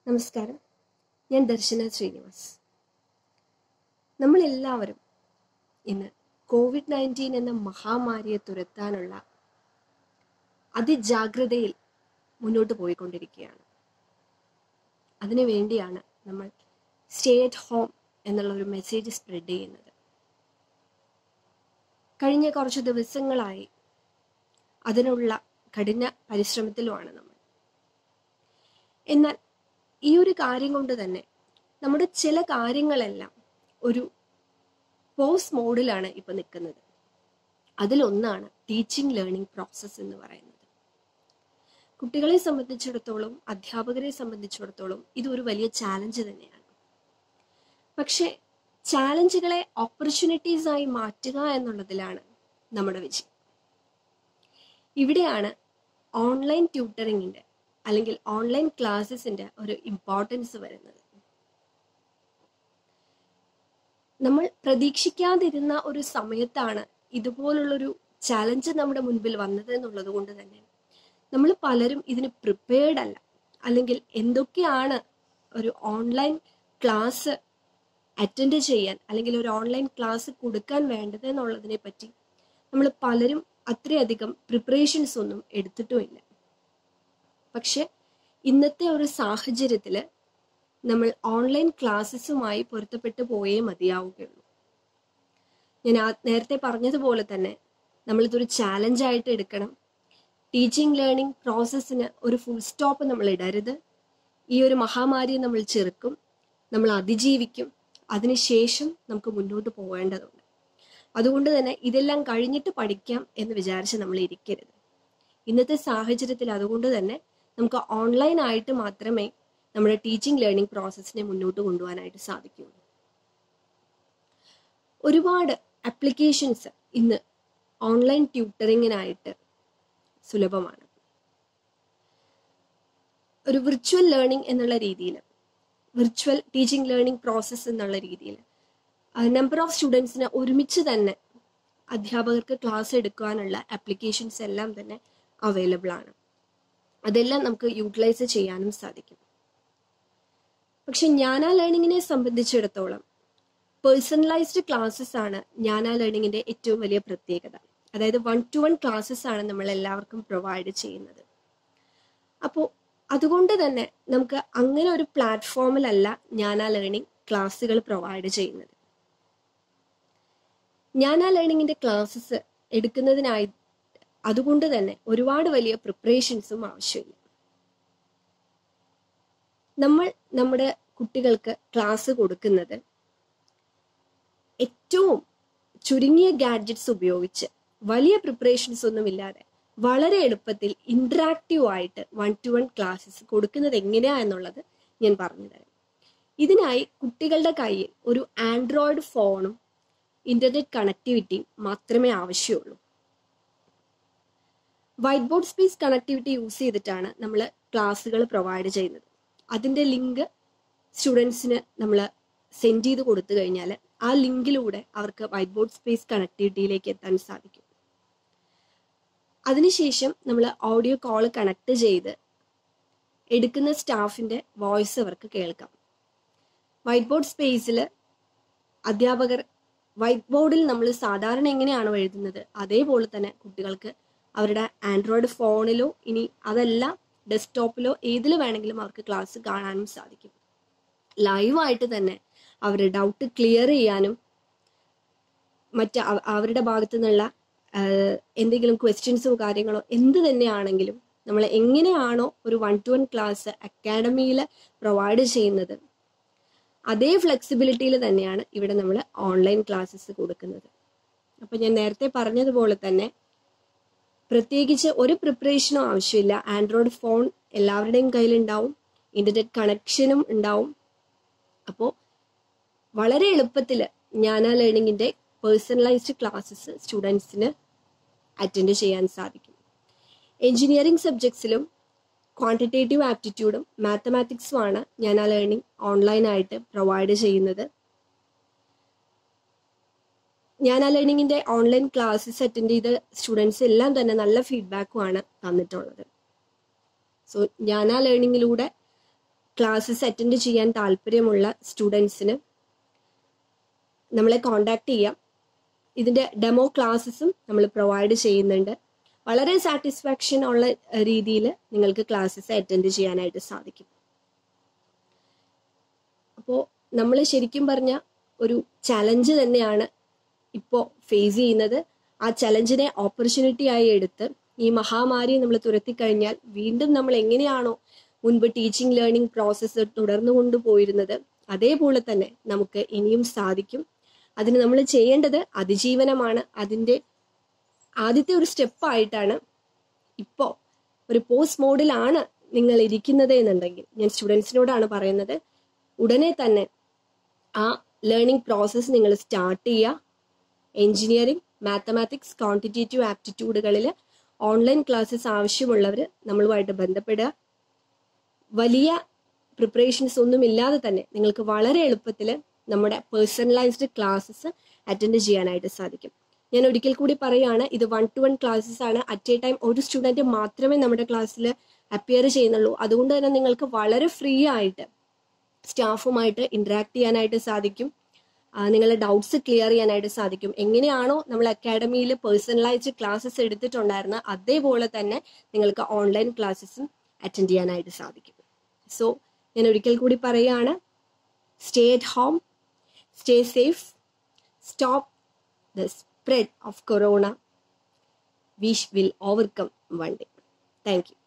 നമസ്കാരം ഞാൻ ദർശന ശ്രീനിവാസ് നമ്മളെല്ലാവരും ഇന്ന് കോവിഡ് നയൻറ്റീൻ എന്ന മഹാമാരിയെ തുരത്താനുള്ള അതിജാഗ്രതയിൽ മുന്നോട്ട് പോയിക്കൊണ്ടിരിക്കുകയാണ് അതിനു വേണ്ടിയാണ് നമ്മൾ സ്റ്റേ അറ്റ് ഹോം എന്നുള്ള ഒരു മെസ്സേജ് സ്പ്രെഡ് ചെയ്യുന്നത് കഴിഞ്ഞ കുറച്ച് ദിവസങ്ങളായി അതിനുള്ള കഠിന പരിശ്രമത്തിലുമാണ് നമ്മൾ എന്നാൽ ഈ ഒരു കാര്യം കൊണ്ട് തന്നെ നമ്മുടെ ചില കാര്യങ്ങളെല്ലാം ഒരു പോസ്റ്റ് മോഡിലാണ് ഇപ്പൊ നിൽക്കുന്നത് അതിലൊന്നാണ് ടീച്ചിങ് ലേണിംഗ് പ്രോസസ്സ് എന്ന് പറയുന്നത് കുട്ടികളെ സംബന്ധിച്ചിടത്തോളം അധ്യാപകരെ സംബന്ധിച്ചിടത്തോളം ഇത് ഒരു വലിയ ചാലഞ്ച് തന്നെയാണ് പക്ഷേ ചാലഞ്ചുകളെ ഓപ്പർച്യൂണിറ്റീസ് ആയി മാറ്റുക എന്നുള്ളതിലാണ് നമ്മുടെ വിജയം ഇവിടെയാണ് ഓൺലൈൻ ട്യൂട്ടറിങ്ങിന്റെ അല്ലെങ്കിൽ ഓൺലൈൻ ക്ലാസ്സസിന്റെ ഒരു ഇമ്പോർട്ടൻസ് വരുന്നത് നമ്മൾ പ്രതീക്ഷിക്കാതിരുന്ന ഒരു സമയത്താണ് ഇതുപോലുള്ളൊരു ചാലഞ്ച് നമ്മുടെ മുൻപിൽ വന്നത് എന്നുള്ളത് കൊണ്ട് തന്നെ നമ്മൾ പലരും ഇതിന് പ്രിപ്പയർഡ് അല്ല അല്ലെങ്കിൽ എന്തൊക്കെയാണ് ഒരു ഓൺലൈൻ ക്ലാസ് അറ്റൻഡ് ചെയ്യാൻ അല്ലെങ്കിൽ ഒരു ഓൺലൈൻ ക്ലാസ് കൊടുക്കാൻ വേണ്ടത് എന്നുള്ളതിനെ പറ്റി നമ്മൾ പലരും അത്രയധികം പ്രിപ്പറേഷൻസ് ഒന്നും എടുത്തിട്ടുമില്ല പക്ഷെ ഇന്നത്തെ ഒരു സാഹചര്യത്തിൽ നമ്മൾ ഓൺലൈൻ ക്ലാസ്സസുമായി പൊരുത്തപ്പെട്ടു പോയേ മതിയാവുകയുള്ളൂ ഞാൻ ആ നേരത്തെ പറഞ്ഞതുപോലെ തന്നെ നമ്മളിതൊരു ചാലഞ്ചായിട്ട് എടുക്കണം ടീച്ചിങ് ലേണിംഗ് പ്രോസസ്സിന് ഒരു ഫുൾ സ്റ്റോപ്പ് നമ്മൾ ഇടരുത് ഈ ഒരു മഹാമാരിയെ നമ്മൾ ചെറുക്കും നമ്മൾ അതിജീവിക്കും അതിനുശേഷം നമുക്ക് മുന്നോട്ട് പോകേണ്ടതുണ്ട് അതുകൊണ്ട് തന്നെ ഇതെല്ലാം കഴിഞ്ഞിട്ട് പഠിക്കാം എന്ന് വിചാരിച്ച് നമ്മൾ ഇരിക്കരുത് ഇന്നത്തെ സാഹചര്യത്തിൽ അതുകൊണ്ട് തന്നെ നമുക്ക് ഓൺലൈൻ ആയിട്ട് മാത്രമേ നമ്മുടെ ടീച്ചിങ് ലേണിംഗ് പ്രോസസ്സിനെ മുന്നോട്ട് കൊണ്ടുപോകാനായിട്ട് സാധിക്കുകയുള്ളൂ ഒരുപാട് ആപ്ലിക്കേഷൻസ് ഇന്ന് ഓൺലൈൻ ട്യൂട്ടറിങ്ങിനായിട്ട് സുലഭമാണ് ഒരു വിർച്വൽ ലേണിംഗ് എന്നുള്ള രീതിയിൽ വിർച്വൽ ടീച്ചിങ് ലേണിംഗ് പ്രോസസ്സ് എന്നുള്ള രീതിയിൽ നമ്പർ ഓഫ് സ്റ്റുഡൻസിന് ഒരുമിച്ച് തന്നെ അധ്യാപകർക്ക് ക്ലാസ് എടുക്കാനുള്ള ആപ്ലിക്കേഷൻസ് എല്ലാം തന്നെ അവൈലബിൾ ആണ് അതെല്ലാം നമുക്ക് യൂട്ടിലൈസ് ചെയ്യാനും സാധിക്കും പക്ഷെ ജ്ഞാന ലേണിങ്ങിനെ സംബന്ധിച്ചിടത്തോളം പേഴ്സണലൈസ്ഡ് ക്ലാസ്സസ് ആണ് ജ്ഞാന ലേണിങ്ങിന്റെ ഏറ്റവും വലിയ പ്രത്യേകത അതായത് വൺ ടു വൺ ക്ലാസ്സസ് ആണ് നമ്മൾ എല്ലാവർക്കും പ്രൊവൈഡ് ചെയ്യുന്നത് അപ്പോൾ അതുകൊണ്ട് തന്നെ നമുക്ക് അങ്ങനെ ഒരു പ്ലാറ്റ്ഫോമിലല്ല ജ്ഞാന ലേണിംഗ് ക്ലാസ്സുകൾ പ്രൊവൈഡ് ചെയ്യുന്നത് ജ്ഞാന ലേണിങ്ങിന്റെ ക്ലാസ്സസ് എടുക്കുന്നതിനായി അതുകൊണ്ട് തന്നെ ഒരുപാട് വലിയ പ്രിപ്പറേഷൻസും ആവശ്യമില്ല നമ്മൾ നമ്മുടെ കുട്ടികൾക്ക് ക്ലാസ് കൊടുക്കുന്നത് ഏറ്റവും ചുരുങ്ങിയ ഗാഡ്ജറ്റ്സ് ഉപയോഗിച്ച് വലിയ പ്രിപ്പറേഷൻസ് ഒന്നുമില്ലാതെ വളരെ എളുപ്പത്തിൽ ഇന്ററാക്റ്റീവ് ആയിട്ട് വൺ ടു വൺ ക്ലാസ്സസ് കൊടുക്കുന്നത് എങ്ങനെയാ എന്നുള്ളത് ഞാൻ പറഞ്ഞു തരാം ഇതിനായി കുട്ടികളുടെ കയ്യിൽ ഒരു ആൻഡ്രോയിഡ് ഫോണും ഇന്റർനെറ്റ് കണക്ടിവിറ്റിയും മാത്രമേ ആവശ്യമുള്ളൂ whiteboard space connectivity use ചെയ്തിട്ടാണ് നമ്മൾ ക്ലാസ്സുകൾ പ്രൊവൈഡ് ചെയ്യുന്നത് അതിൻ്റെ ലിങ്ക് സ്റ്റുഡൻസിന് നമ്മൾ സെൻഡ് ചെയ്ത് കൊടുത്തു കഴിഞ്ഞാൽ ആ ലിങ്കിലൂടെ അവർക്ക് വൈറ്റ് ബോർഡ് സ്പേസ് കണക്ടിവിറ്റിയിലേക്ക് എത്താൻ സാധിക്കും അതിനുശേഷം നമ്മൾ ഓഡിയോ കോൾ കണക്ട് ചെയ്ത് എടുക്കുന്ന സ്റ്റാഫിൻ്റെ വോയിസ് അവർക്ക് കേൾക്കാം വൈറ്റ് ബോർഡ് സ്പേസിൽ അധ്യാപകർ വൈറ്റ് ബോർഡിൽ നമ്മൾ സാധാരണ എങ്ങനെയാണോ എഴുതുന്നത് അതേപോലെ തന്നെ കുട്ടികൾക്ക് അവരുടെ ആൻഡ്രോയിഡ് ഫോണിലോ ഇനി അതല്ല ഡെസ്ക്ടോപ്പിലോ ഏതിൽ വേണമെങ്കിലും അവർക്ക് ക്ലാസ് കാണാനും സാധിക്കും ലൈവായിട്ട് തന്നെ അവരുടെ ഡൗട്ട് ക്ലിയർ ചെയ്യാനും മറ്റ് അവരുടെ ഭാഗത്തു നിന്നുള്ള എന്തെങ്കിലും ക്വസ്റ്റ്യൻസോ കാര്യങ്ങളോ എന്ത് തന്നെയാണെങ്കിലും നമ്മൾ എങ്ങനെയാണോ ഒരു വൺ ടു വൺ ക്ലാസ് അക്കാഡമിയിൽ പ്രൊവൈഡ് ചെയ്യുന്നത് അതേ ഫ്ലെക്സിബിലിറ്റിയിൽ തന്നെയാണ് ഇവിടെ നമ്മൾ ഓൺലൈൻ ക്ലാസ്സസ് കൊടുക്കുന്നത് അപ്പം ഞാൻ നേരത്തെ പറഞ്ഞതുപോലെ തന്നെ പ്രത്യേകിച്ച് ഒരു പ്രിപ്പറേഷനും ആവശ്യമില്ല ആൻഡ്രോയിഡ് ഫോൺ എല്ലാവരുടെയും കയ്യിലുണ്ടാവും ഇന്റർനെറ്റ് കണക്ഷനും ഉണ്ടാവും അപ്പോൾ വളരെ എളുപ്പത്തിൽ ജ്ഞാന ലേണിങ്ങിന്റെ പേഴ്സണലൈസ്ഡ് ക്ലാസ്സസ് സ്റ്റുഡൻസിന് അറ്റൻഡ് ചെയ്യാൻ സാധിക്കും എഞ്ചിനീയറിംഗ് സബ്ജക്ട്സിലും ക്വാണ്ടിറ്റേറ്റീവ് ആപ്റ്റിറ്റ്യൂഡും മാത്തമാറ്റിക്സുമാണ് ജ്ഞാന ലേണിംഗ് ഓൺലൈനായിട്ട് പ്രൊവൈഡ് ചെയ്യുന്നത് ഞാൻ ആ ലേണിങ്ങിന്റെ ഓൺലൈൻ ക്ലാസ്സസ് അറ്റൻഡ് ചെയ്ത സ്റ്റുഡൻസ് എല്ലാം തന്നെ നല്ല ഫീഡ്ബാക്കുമാണ് തന്നിട്ടുള്ളത് സോ ഞാൻ ആ ലേണിങ്ങിലൂടെ ക്ലാസ്സസ് അറ്റൻഡ് ചെയ്യാൻ താല്പര്യമുള്ള സ്റ്റുഡൻസിന് നമ്മളെ കോണ്ടാക്ട് ചെയ്യാം ഇതിൻ്റെ ഡെമോ ക്ലാസ്സസും നമ്മൾ പ്രൊവൈഡ് ചെയ്യുന്നുണ്ട് വളരെ സാറ്റിസ്ഫാക്ഷൻ ഉള്ള രീതിയിൽ നിങ്ങൾക്ക് ക്ലാസ്സസ് അറ്റൻഡ് ചെയ്യാനായിട്ട് സാധിക്കും അപ്പോൾ നമ്മൾ ശരിക്കും പറഞ്ഞ ഒരു ചലഞ്ച് തന്നെയാണ് ഇപ്പോൾ ഫേസ് ചെയ്യുന്നത് ആ ചലഞ്ചിനെ ഓപ്പർച്യൂണിറ്റി ആയി എടുത്ത് ഈ മഹാമാരി നമ്മൾ തുരത്തിക്കഴിഞ്ഞാൽ വീണ്ടും നമ്മൾ എങ്ങനെയാണോ മുൻപ് ടീച്ചിങ് ലേണിംഗ് പ്രോസസ്സ് തുടർന്നു കൊണ്ടുപോയിരുന്നത് അതേപോലെ തന്നെ നമുക്ക് ഇനിയും സാധിക്കും അതിന് നമ്മൾ ചെയ്യേണ്ടത് അതിജീവനമാണ് അതിൻ്റെ ആദ്യത്തെ ഒരു സ്റ്റെപ്പായിട്ടാണ് ഇപ്പോൾ ഒരു പോസ്റ്റ് മോഡിലാണ് നിങ്ങൾ ഇരിക്കുന്നത് എന്നുണ്ടെങ്കിൽ ഞാൻ സ്റ്റുഡൻസിനോടാണ് പറയുന്നത് ഉടനെ തന്നെ ആ ലേണിംഗ് പ്രോസസ്സ് നിങ്ങൾ സ്റ്റാർട്ട് ചെയ്യുക എഞ്ചിനീയറിംഗ് മാത്തമാറ്റിക്സ് ക്വാണ്ടിറ്റേറ്റീവ് ആപ്റ്റിറ്റ്യൂഡുകളിൽ ഓൺലൈൻ ക്ലാസ്സസ് ആവശ്യമുള്ളവർ നമ്മളുമായിട്ട് ബന്ധപ്പെടുക വലിയ പ്രിപ്പറേഷൻസ് ഒന്നും ഇല്ലാതെ തന്നെ നിങ്ങൾക്ക് വളരെ എളുപ്പത്തിൽ നമ്മുടെ പേഴ്സണലൈസ്ഡ് ക്ലാസ്സസ് അറ്റൻഡ് ചെയ്യാനായിട്ട് സാധിക്കും ഞാൻ ഒരിക്കൽ കൂടി പറയുകയാണ് ഇത് വൺ ടു വൺ ക്ലാസ്സസ് ആണ് അറ്റ് എ ടൈം ഒരു സ്റ്റുഡൻറ്റ് മാത്രമേ നമ്മുടെ ക്ലാസ്സിൽ അപ്പിയർ ചെയ്യുന്നുള്ളൂ അതുകൊണ്ട് തന്നെ നിങ്ങൾക്ക് വളരെ ഫ്രീ ആയിട്ട് സ്റ്റാഫുമായിട്ട് ഇൻട്രാക്ട് ചെയ്യാനായിട്ട് സാധിക്കും നിങ്ങളുടെ ഡൗട്ട്സ് ക്ലിയർ ചെയ്യാനായിട്ട് സാധിക്കും എങ്ങനെയാണോ നമ്മൾ അക്കാഡമിയിൽ പേഴ്സണലൈസ്ഡ് ക്ലാസ്സസ് എടുത്തിട്ടുണ്ടായിരുന്നത് അതേപോലെ തന്നെ നിങ്ങൾക്ക് ഓൺലൈൻ ക്ലാസ്സസും അറ്റൻഡ് ചെയ്യാനായിട്ട് സാധിക്കും സോ ഞാൻ ഒരിക്കൽ കൂടി പറയുകയാണ് stay at home stay safe stop the spread of corona we will overcome one day thank U